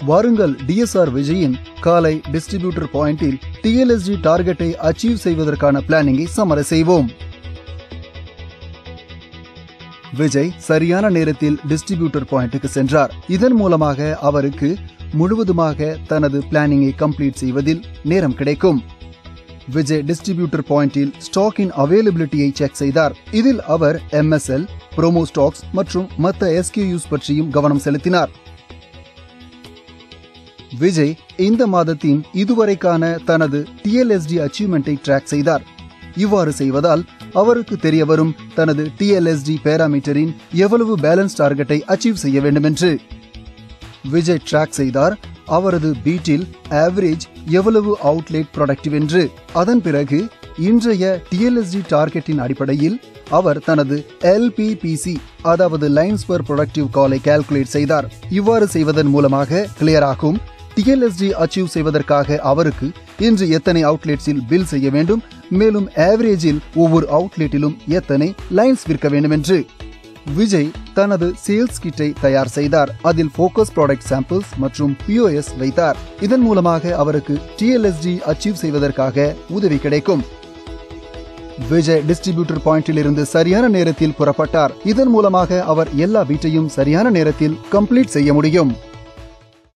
வாருங்கள் டிஎஸ்ஆர் விஜயின் காலை டிஸ்ட்ரிபியூட்டர் பாயிண்டில் டிஎல்எஸ்டி டார்கெட்டை அச்சீவ் செய்வதற்கான பிளானிங்கை சமர செய்வோம் விஜய் சரியான நேரத்தில் டிஸ்ட்ரிபியூட்டர் பாயிண்ட்டுக்கு சென்றார் இதன் மூலமாக அவருக்கு முழுவதுமாக தனது பிளானிங்கை கம்ப்ளீட் செய்வதில் நேரம் கிடைக்கும் விஜய் டிஸ்ட்ரிபியூட்டர் பாயிண்டில் ஸ்டாக்கின் அவைலபிலிட்டியை செக் செய்தார் இதில் அவர் எம்எஸ்எல் ப்ரோமோ ஸ்டாக்ஸ் மற்றும் மற்ற எஸ்கியூஸ் பற்றியும் கவனம் செலுத்தினார் விஜய் இந்த மாதத்தின் இதுவரைக்கான தனது டிஎல்எஸ்டி அச்சீவ்மெண்ட்டை ட்ராக் செய்தார் இவ்வாறு செய்வதால் அவருக்கு தெரிய வரும் தனது டிஎல்எஸ்டி பேராமீட்டரின் எவ்வளவு பேலன்ஸ் டார்கெட்டை அச்சீவ் செய்ய வேண்டும் என்று விஜய் ட்ராக் செய்தார் அவரது பீட்டில் ஆவரேஜ் எவ்வளவு அவுட்லேட் ப்ரொடக்டிவ் என்று அதன் பிறகு இன்றைய டிஎல்எஸ்டி டார்கெட்டின் அடிப்படையில் அவர் தனது எல்பிபிசி அதாவது லைன்ஸ் பர் ப்ரொடக்டிவ் காலை கால்குலேட் செய்தார் இவ்வாறு செய்வதன் மூலமாக கிளியர் ஆகும் டிஎல்எஸ்டி அச்சீவ் செய்வதற்காக அவருக்கு இன்று எத்தனை அவுட்லெட்ஸில் பில் செய்ய வேண்டும் மேலும் ஆவரேஜில் ஒவ்வொரு அவுட்லெட்டிலும் எத்தனை லைன்ஸ் விற்க வேண்டும் என்று விஜய் தனது சேல்ஸ் கிட்டை தயார் செய்தார் அதில் போக்கஸ் ப்ராடக்ட் சாம்பிள்ஸ் மற்றும் பிஓஎஸ் வைத்தார் இதன் மூலமாக அவருக்கு டிஎல்எஸ்டி அச்சீவ் செய்வதற்காக உதவி கிடைக்கும் விஜய் டிஸ்ட்ரிபியூட்டர் பாயிண்டில் இருந்து சரியான நேரத்தில் புறப்பட்டார் இதன் மூலமாக அவர் எல்லா வீட்டையும் சரியான நேரத்தில் கம்ப்ளீட் செய்ய முடியும்